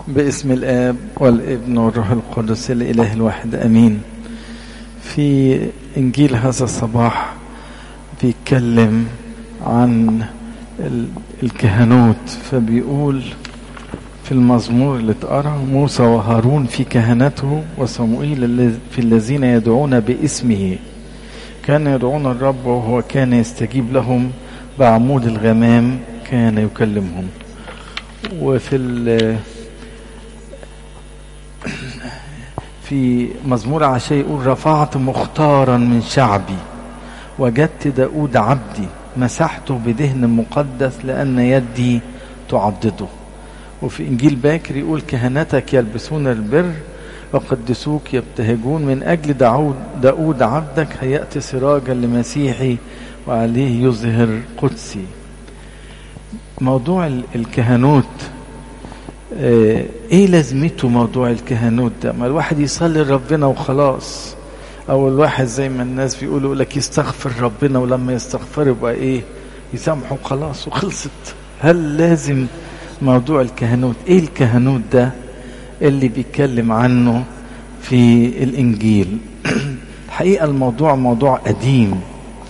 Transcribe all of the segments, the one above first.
باسم الآب والابن والروح القدس الإله الواحد أمين في إنجيل هذا الصباح بيتكلم عن الكهنوت فبيقول في المزمور اللي اتقرا موسى وهارون في كهنته وصموئيل في الذين يدعون باسمه كان يدعون الرب وهو كان يستجيب لهم بعمود الغمام كان يكلمهم وفي في مزمور عشاء يقول رفعت مختارا من شعبي وجدت داود عبدي مسحته بدهن مقدس لأن يدي تعضده وفي إنجيل باكر يقول كهنتك يلبسون البر وقدسوك يبتهجون من أجل داود, داود عبدك هيأت سراجا لمسيحي وعليه يظهر قدسي موضوع الكهنوت ايه لازمته موضوع الكهنوت ده ما الواحد يصلي لربنا وخلاص او الواحد زي ما الناس بيقولوا لك يستغفر ربنا ولما يستغفر يبقى ايه يسامحه خلاص وخلصت هل لازم موضوع الكهنوت ايه الكهنوت ده اللي بيتكلم عنه في الانجيل الحقيقه الموضوع موضوع قديم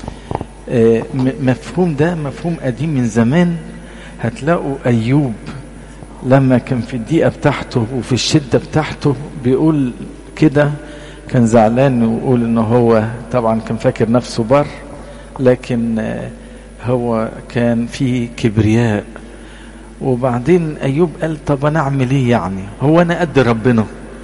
مفهوم ده مفهوم قديم من زمان هتلاقوا ايوب لما كان في الدقيقه بتاعته وفي الشده بتاعته بيقول كده كان زعلان ويقول ان هو طبعا كان فاكر نفسه بر لكن هو كان في كبرياء وبعدين ايوب قال طب انا اعمل ايه يعني هو انا قد ربنا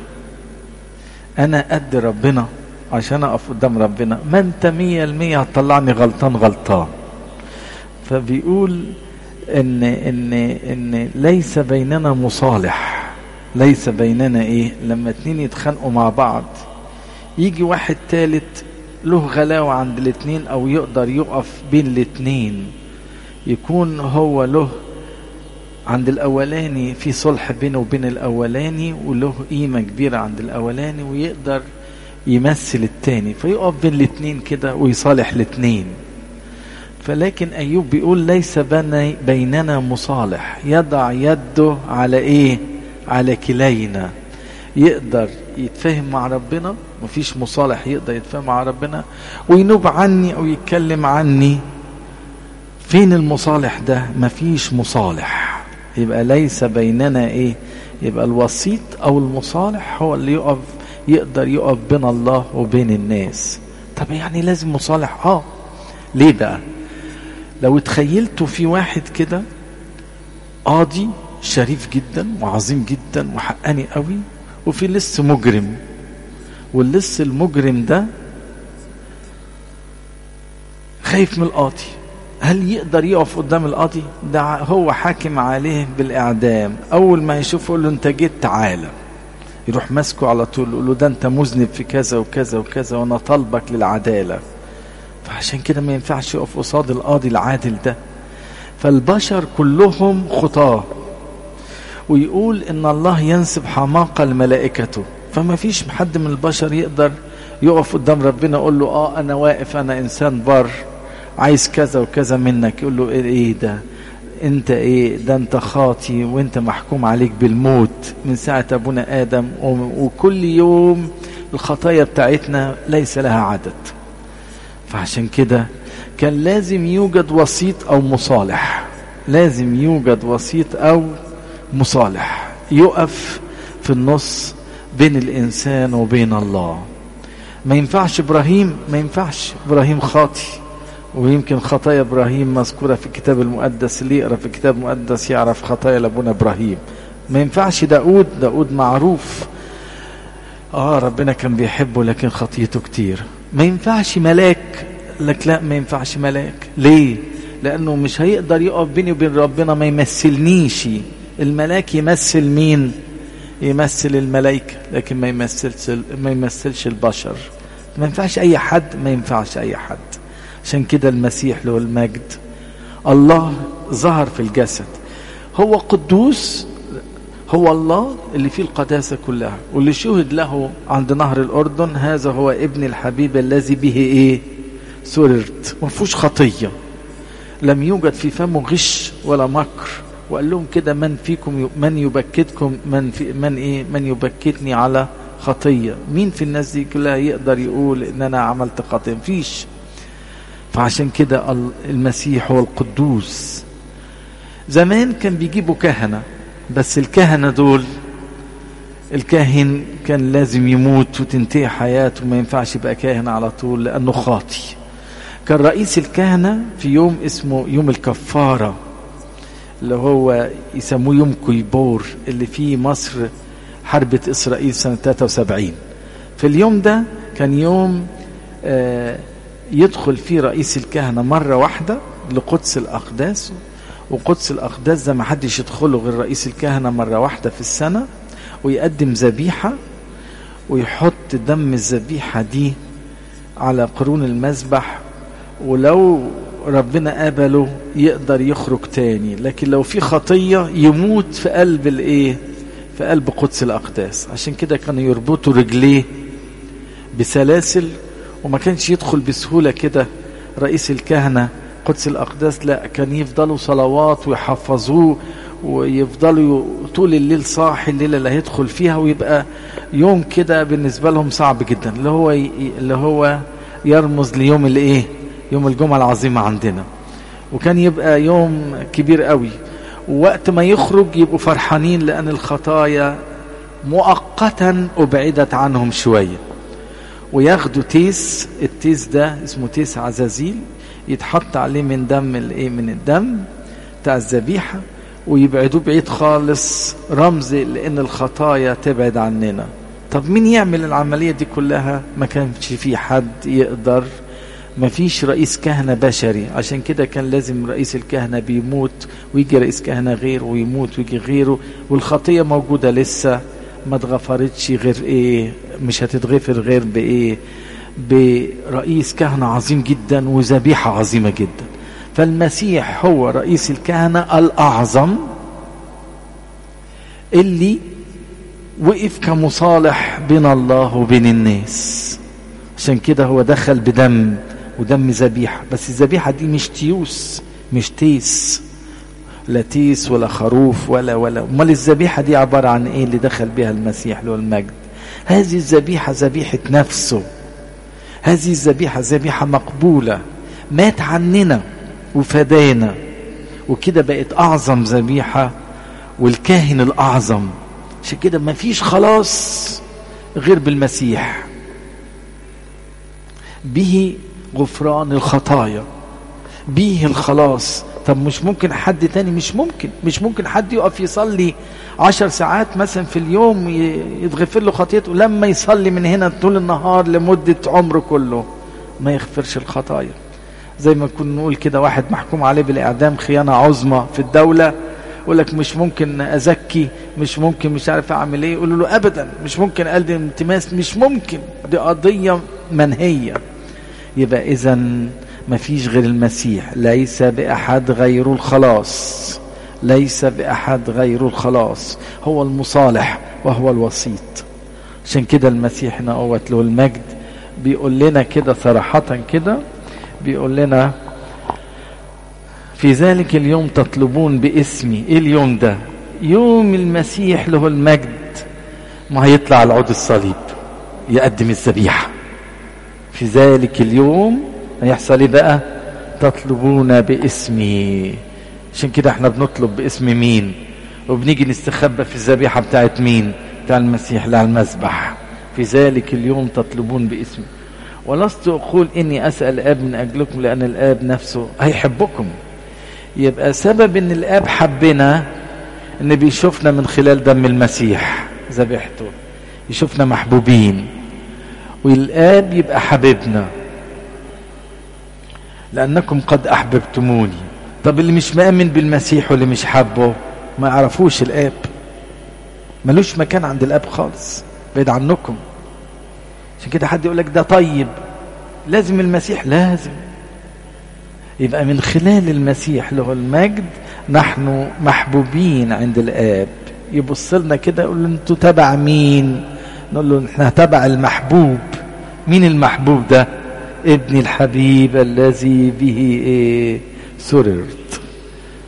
انا قد ربنا عشان اقف قدام ربنا ما انت مية المية هتطلعني غلطان غلطان فبيقول ان ان ان ليس بيننا مصالح ليس بيننا ايه لما اتنين يتخانقوا مع بعض يجي واحد تالت له غلاوة عند الاتنين او يقدر يقف بين الاتنين يكون هو له عند الاولاني في صلح بينه وبين الاولاني وله قيمة كبيرة عند الاولاني ويقدر يمثل التاني فيقف بين الاتنين كده ويصالح الاتنين فلكن ايوب بيقول ليس بيننا مصالح يضع يده على ايه على كلينا يقدر يتفاهم مع ربنا مفيش مصالح يقدر يتفاهم مع ربنا وينوب عني او يتكلم عني فين المصالح ده مفيش مصالح يبقى ليس بيننا ايه يبقى الوسيط او المصالح هو اللي يقف يقدر يقف بين الله وبين الناس طب يعني لازم مصالح اه ليه بقى لو اتخيلتوا في واحد كده قاضي شريف جدا وعظيم جدا وحقاني قوي وفي لص مجرم واللص المجرم ده خايف من القاضي هل يقدر يقف قدام القاضي ده هو حاكم عليه بالاعدام اول ما يشوفه يقول له انت جيت تعالى يروح ماسكه على طول يقول له ده انت مذنب في كذا وكذا وكذا وانا طالبك للعداله فعشان كده ما ينفعش يقف قصاد القاضي العادل ده فالبشر كلهم خطاه ويقول ان الله ينسب حماقه لملائكته فما فيش حد من البشر يقدر يقف قدام ربنا يقول له اه انا واقف انا انسان بر عايز كذا وكذا منك يقول له ايه ده انت ايه ده انت خاطي وانت محكوم عليك بالموت من ساعة ابونا ادم وكل يوم الخطايا بتاعتنا ليس لها عدد فعشان كده كان لازم يوجد وسيط او مصالح لازم يوجد وسيط او مصالح يقف في النص بين الانسان وبين الله ما ينفعش ابراهيم ما ينفعش ابراهيم خاطي ويمكن خطايا ابراهيم مذكوره في الكتاب المقدس اللي يقرا في الكتاب المقدس يعرف خطايا لابونا ابراهيم ما ينفعش داود داود معروف اه ربنا كان بيحبه لكن خطيته كتير ما ينفعش ملاك لك لا ما ينفعش ملاك ليه لانه مش هيقدر يقف بيني وبين ربنا ما يمثلنيش الملاك يمثل مين يمثل الملائكه لكن ما يمثلش ما يمثلش البشر ما ينفعش اي حد ما ينفعش اي حد عشان كده المسيح له المجد الله ظهر في الجسد هو قدوس هو الله اللي فيه القداسة كلها واللي شهد له عند نهر الأردن هذا هو ابن الحبيب الذي به إيه سررت ما فيهوش خطية لم يوجد في فمه غش ولا مكر وقال لهم كده من فيكم من يبكتكم من في من ايه من يبكتني على خطيه مين في الناس دي كلها يقدر يقول ان انا عملت خطيه مفيش فعشان كده المسيح هو القدوس زمان كان بيجيبوا كهنه بس الكهنه دول الكاهن كان لازم يموت وتنتهي حياته ما ينفعش يبقى كاهن على طول لانه خاطي كان رئيس الكهنه في يوم اسمه يوم الكفاره اللي هو يسموه يوم كيبور اللي فيه مصر حربة إسرائيل سنة 73 في اليوم ده كان يوم آه يدخل فيه رئيس الكهنة مرة واحدة لقدس الأقداس وقدس الأقداس ده ما حدش يدخله غير رئيس الكهنة مرة واحدة في السنة ويقدم ذبيحة ويحط دم الذبيحة دي على قرون المذبح ولو ربنا قبله يقدر يخرج تاني لكن لو في خطية يموت في قلب الايه في قلب قدس الأقداس عشان كده كانوا يربطوا رجليه بسلاسل وما كانش يدخل بسهولة كده رئيس الكهنة قدس الأقداس لا كان يفضلوا صلوات ويحفظوه ويفضلوا طول الليل صاحي الليلة اللي هيدخل فيها ويبقى يوم كده بالنسبة لهم صعب جدا اللي هو اللي هو يرمز ليوم الايه يوم الجمعة العظيمة عندنا وكان يبقى يوم كبير قوي ووقت ما يخرج يبقوا فرحانين لأن الخطايا مؤقتا أبعدت عنهم شوية وياخدوا تيس التيس ده اسمه تيس عزازيل يتحط عليه من دم الايه من الدم بتاع الذبيحة ويبعدوه بعيد خالص رمز لأن الخطايا تبعد عننا طب مين يعمل العملية دي كلها ما كانش في حد يقدر ما فيش رئيس كهنة بشري عشان كده كان لازم رئيس الكهنة بيموت ويجي رئيس كهنة غيره ويموت ويجي غيره والخطية موجودة لسه ما اتغفرتش غير ايه مش هتتغفر غير بايه برئيس كهنة عظيم جدا وذبيحة عظيمة جدا فالمسيح هو رئيس الكهنة الأعظم اللي وقف كمصالح بين الله وبين الناس عشان كده هو دخل بدم ودم ذبيحة بس الذبيحة دي مش تيوس مش تيس لا تيس ولا خروف ولا ولا امال الذبيحة دي عبارة عن ايه اللي دخل بها المسيح له المجد هذه الذبيحة ذبيحة نفسه هذه الذبيحة ذبيحة مقبولة مات عننا وفدانا وكده بقت أعظم ذبيحة والكاهن الأعظم عشان كده مفيش خلاص غير بالمسيح به غفران الخطايا به الخلاص طب مش ممكن حد تاني مش ممكن مش ممكن حد يقف يصلي عشر ساعات مثلا في اليوم يتغفر له خطيته لما يصلي من هنا طول النهار لمدة عمره كله ما يغفرش الخطايا زي ما كنا نقول كده واحد محكوم عليه بالإعدام خيانة عظمى في الدولة يقول لك مش ممكن أزكي مش ممكن مش عارف أعمل إيه يقول له أبدا مش ممكن أقدم التماس مش ممكن دي قضية منهية يبقى إذا ما فيش غير المسيح ليس بأحد غير الخلاص ليس بأحد غير الخلاص هو المصالح وهو الوسيط عشان كده المسيح نقوت له المجد بيقول لنا كده صراحة كده بيقول لنا في ذلك اليوم تطلبون باسمي ايه اليوم ده يوم المسيح له المجد ما هيطلع على عود الصليب يقدم الذبيحه في ذلك اليوم هيحصل ايه بقى تطلبون باسمي عشان كده احنا بنطلب باسم مين وبنيجي نستخبى في الذبيحه بتاعت مين بتاع المسيح اللي على المذبح في ذلك اليوم تطلبون باسمي ولست اقول اني اسال الاب من اجلكم لان الاب نفسه هيحبكم يبقى سبب ان الاب حبنا ان بيشوفنا من خلال دم المسيح ذبيحته يشوفنا محبوبين والآب يبقى حبيبنا لأنكم قد أحببتموني طب اللي مش مأمن بالمسيح واللي مش حبه ما يعرفوش الآب ملوش مكان عند الآب خالص بعيد عنكم عشان كده حد يقول لك ده طيب لازم المسيح لازم يبقى من خلال المسيح له المجد نحن محبوبين عند الآب يبص لنا كده يقول له انتوا تبع مين نقول له احنا تبع المحبوب مين المحبوب ده ابني الحبيب الذي به ايه سررت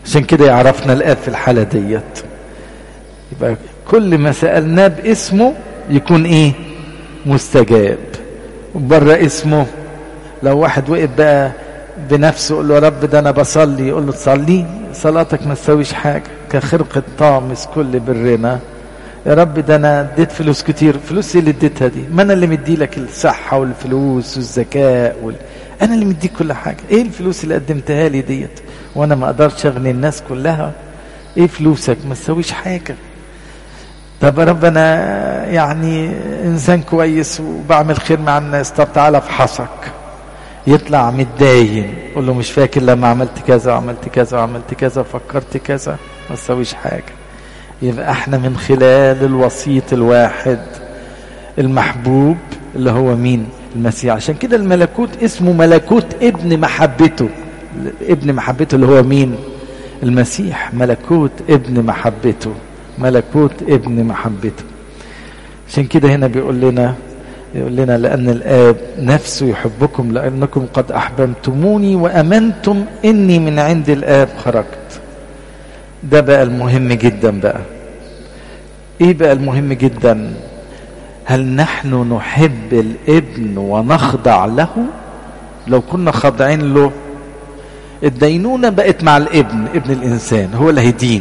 عشان كده يعرفنا الاب في الحاله ديت يبقى كل ما سالناه باسمه يكون ايه مستجاب بره اسمه لو واحد وقف بقى بنفسه يقول له يا رب ده انا بصلي يقول له تصلي صلاتك ما تسويش حاجه كخرقه طامس كل برنا يا رب ده انا اديت فلوس كتير فلوس ايه اللي اديتها دي ما انا اللي مدي لك الصحه والفلوس والذكاء وال... انا اللي مديك كل حاجه ايه الفلوس اللي قدمتها لي ديت وانا ما اقدرش اغني الناس كلها ايه فلوسك ما تسويش حاجه طب يا رب انا يعني انسان كويس وبعمل خير مع الناس طب تعالى افحصك يطلع متداين قول له مش فاكر لما عملت كذا وعملت كذا وعملت كذا وفكرت كذا ما تسويش حاجه يبقى احنا من خلال الوسيط الواحد المحبوب اللي هو مين المسيح عشان كده الملكوت اسمه ملكوت ابن محبته ابن محبته اللي هو مين المسيح ملكوت ابن محبته ملكوت ابن محبته عشان كده هنا بيقول لنا يقول لنا لأن الآب نفسه يحبكم لأنكم قد أحببتموني وأمنتم إني من عند الآب خرجت ده بقى المهم جدا بقى ايه بقى المهم جدا هل نحن نحب الابن ونخضع له لو كنا خاضعين له الدينونة بقت مع الابن ابن الإنسان هو اللي هيدين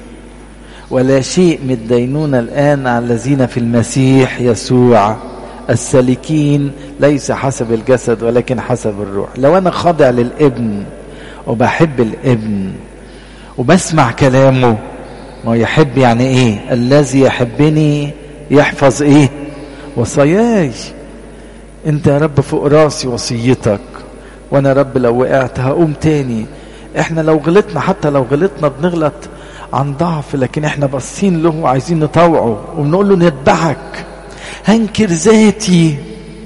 ولا شيء من الدينونة الآن على الذين في المسيح يسوع السالكين ليس حسب الجسد ولكن حسب الروح لو أنا خاضع للابن وبحب الابن وبسمع كلامه ما يحب يعني ايه الذي يحبني يحفظ ايه وصاياي انت يا رب فوق راسي وصيتك وانا يا رب لو وقعت هقوم تاني احنا لو غلطنا حتى لو غلطنا بنغلط عن ضعف لكن احنا باصين له وعايزين نطوعه وبنقول له نتبعك هنكر ذاتي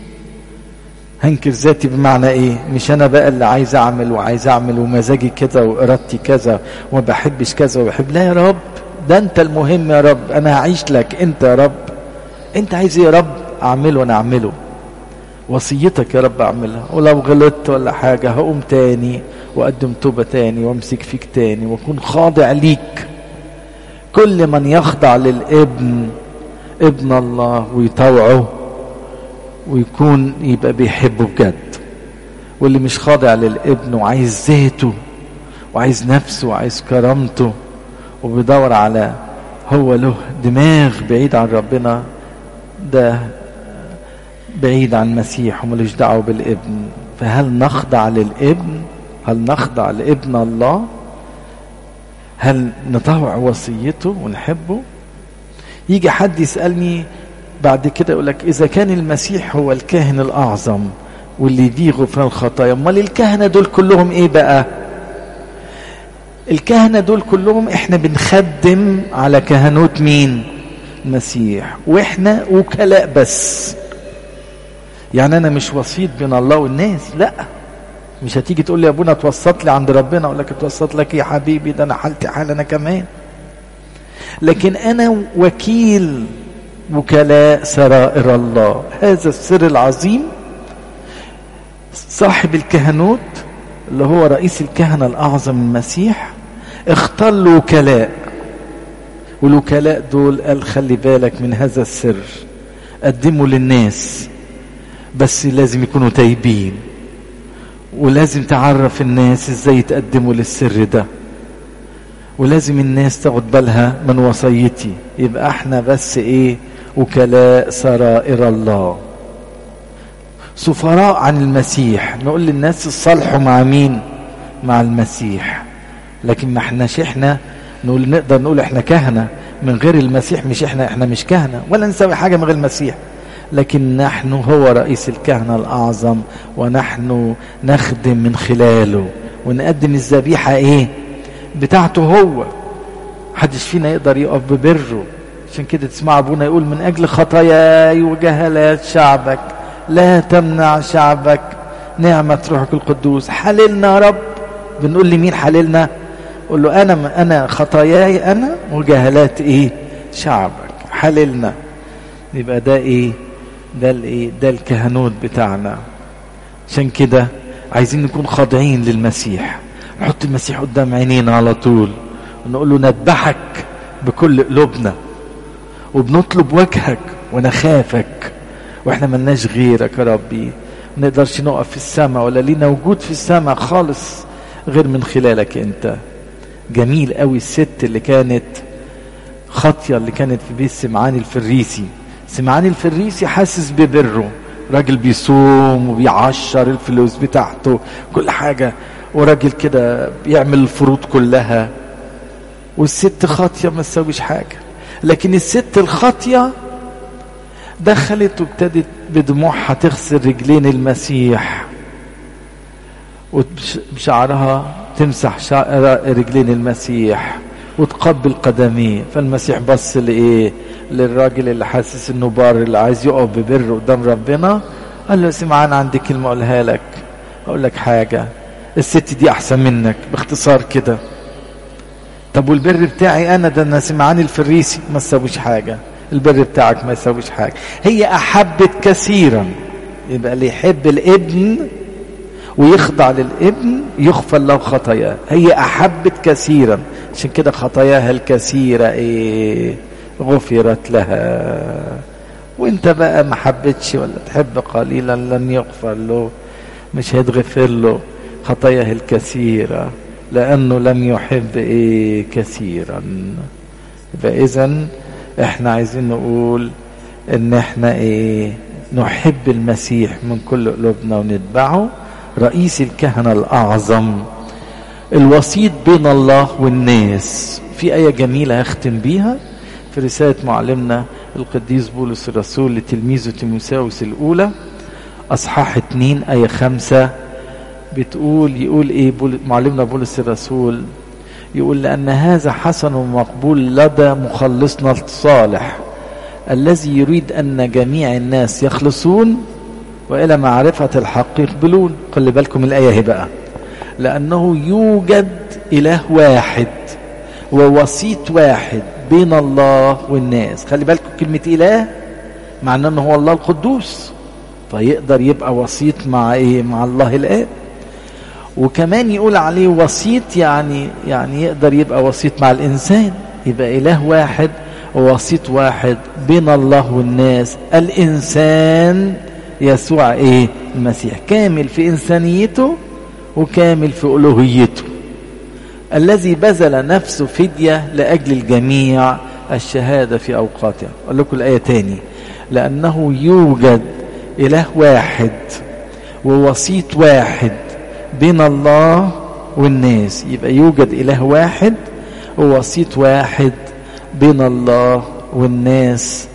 هنكر ذاتي بمعنى ايه مش انا بقى اللي عايز اعمل وعايز اعمل ومزاجي كذا وارادتي كذا وما بحبش كذا وبحب لا يا رب ده انت المهم يا رب انا هعيش لك انت يا رب انت عايز ايه يا رب اعمله وانا اعمله وصيتك يا رب اعملها ولو غلطت ولا حاجة هقوم تاني واقدم توبة تاني وامسك فيك تاني واكون خاضع ليك كل من يخضع للابن ابن الله ويطوعه ويكون يبقى بيحبه بجد واللي مش خاضع للابن وعايز ذاته وعايز نفسه وعايز كرامته وبيدور على هو له دماغ بعيد عن ربنا ده بعيد عن المسيح وملوش دعوه بالابن فهل نخضع للابن هل نخضع لابن الله هل نطوع وصيته ونحبه يجي حد يسألني بعد كده يقول لك إذا كان المسيح هو الكاهن الأعظم واللي فيه غفران الخطايا امال الكهنة دول كلهم إيه بقى الكهنة دول كلهم إحنا بنخدم على كهنوت مين المسيح وإحنا وكلاء بس يعني أنا مش وسيط بين الله والناس لا مش هتيجي تقول لي يا ابونا اتوسط لي عند ربنا اقول لك اتوسط لك يا حبيبي ده انا حالتي حال انا كمان لكن انا وكيل وكلاء سرائر الله هذا السر العظيم صاحب الكهنوت اللي هو رئيس الكهنة الأعظم المسيح اختار له وكلاء والوكلاء دول قال خلي بالك من هذا السر قدموا للناس بس لازم يكونوا تايبين ولازم تعرف الناس ازاي يتقدموا للسر ده ولازم الناس تاخد بالها من وصيتي يبقى احنا بس ايه وكلاء سرائر الله سفراء عن المسيح نقول للناس الصالحوا مع مين مع المسيح لكن ما احناش احنا نقول نقدر نقول احنا كهنة من غير المسيح مش احنا احنا مش كهنة ولا نسوي حاجة من غير المسيح لكن نحن هو رئيس الكهنة الأعظم ونحن نخدم من خلاله ونقدم الذبيحة ايه بتاعته هو محدش فينا يقدر يقف ببره عشان كده تسمع ابونا يقول من اجل خطاياي وجهالات شعبك لا تمنع شعبك نعمة روحك القدوس حللنا يا رب بنقول لمين حللنا قول له انا انا خطاياي انا وجهالات ايه شعبك حللنا يبقى ده ايه ده الايه ده الكهنوت بتاعنا عشان كده عايزين نكون خاضعين للمسيح نحط المسيح قدام عينينا على طول ونقول له نذبحك بكل قلوبنا وبنطلب وجهك ونخافك واحنا ملناش غيرك يا ربي ما نقدرش نقف في السماء ولا لينا وجود في السماء خالص غير من خلالك انت جميل قوي الست اللي كانت خاطيه اللي كانت في بيت سمعان الفريسي سمعان الفريسي حاسس ببره راجل بيصوم وبيعشر الفلوس بتاعته كل حاجه وراجل كده بيعمل الفروض كلها والست خاطيه ما تسويش حاجه لكن الست الخاطيه دخلت وابتدت بدموعها تغسل رجلين المسيح وبشعرها تمسح شعر رجلين المسيح وتقبل قدميه فالمسيح بص لايه للراجل اللي حاسس انه بار اللي عايز يقف ببر قدام ربنا قال له سمعان عندي كلمه اقولها لك اقول لك حاجه الست دي احسن منك باختصار كده طب والبر بتاعي انا ده انا سمعان الفريسي ما تسويش حاجه البر بتاعك ما يسويش حاجه هي احبت كثيرا يبقى اللي يحب الابن ويخضع للابن يغفر له خطاياه هي احبت كثيرا عشان كده خطاياها الكثيره ايه غفرت لها وانت بقى ما حبتش ولا تحب قليلا لن يغفر له مش هيتغفر له خطاياه الكثيره لانه لم يحب ايه كثيرا يبقى اذا احنا عايزين نقول ان احنا ايه نحب المسيح من كل قلوبنا ونتبعه رئيس الكهنة الأعظم الوسيط بين الله والناس في آية جميلة أختم بيها في رسالة معلمنا القديس بولس الرسول لتلميذه تيموساوس الأولى أصحاح اتنين آية خمسة بتقول يقول إيه بول معلمنا بولس الرسول يقول لأن هذا حسن ومقبول لدى مخلصنا الصالح الذي يريد أن جميع الناس يخلصون وإلى معرفة الحق يقبلون خلي بالكم الآية هي بقى لأنه يوجد إله واحد ووسيط واحد بين الله والناس خلي بالكم كلمة إله معناه أنه هو الله القدوس فيقدر يبقى وسيط مع إيه مع الله الآب وكمان يقول عليه وسيط يعني يعني يقدر يبقى وسيط مع الإنسان يبقى إله واحد ووسيط واحد بين الله والناس الإنسان يسوع ايه المسيح كامل في انسانيته وكامل في الوهيته الذي بذل نفسه فدية لأجل الجميع الشهادة في أوقاتها أقول لكم الآية تاني لأنه يوجد إله واحد ووسيط واحد بين الله والناس يبقى يوجد إله واحد ووسيط واحد بين الله والناس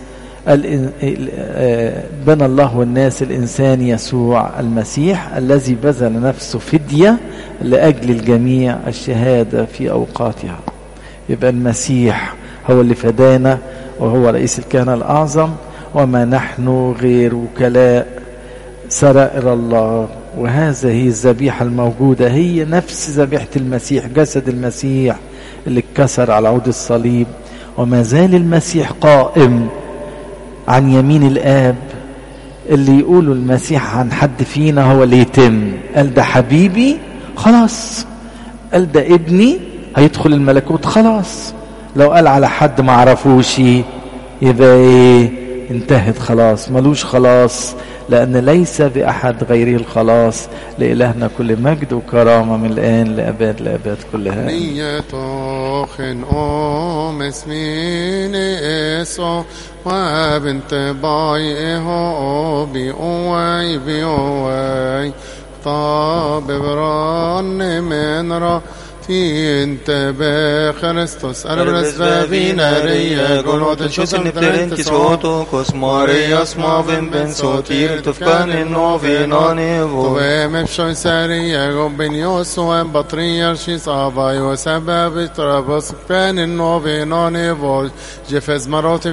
بين الله والناس الإنسان يسوع المسيح الذي بذل نفسه فدية لأجل الجميع الشهادة في أوقاتها يبقى المسيح هو اللي فدانا وهو رئيس الكهنة الأعظم وما نحن غير وكلاء سرائر الله وهذه الذبيحة الموجودة هي نفس ذبيحة المسيح جسد المسيح اللي اتكسر على عود الصليب وما زال المسيح قائم عن يمين الآب اللي يقولوا المسيح عن حد فينا هو اللي يتم قال ده حبيبي خلاص قال ده ابني هيدخل الملكوت خلاص لو قال على حد ما عرفوش يبقى ايه انتهت خلاص ملوش خلاص لأن ليس بأحد غيره الخلاص لإلهنا كل مجد وكرامة من الآن لأباد لأباد كلها نيتوخن أم اسمين إسو وبنت بايئه بأوي بأوي طاب بران من را انت بخريستوس انا بالاسبابين ريا قلوت شوسن نبترين كسوتو كوس مارياس مافن بن سوتير تفكان انو في ناني فو وهم بشوي ساريا قبن يوسو ام بطرير شي صاباي وسبب ترابس كان انو في ناني فو جفز مرات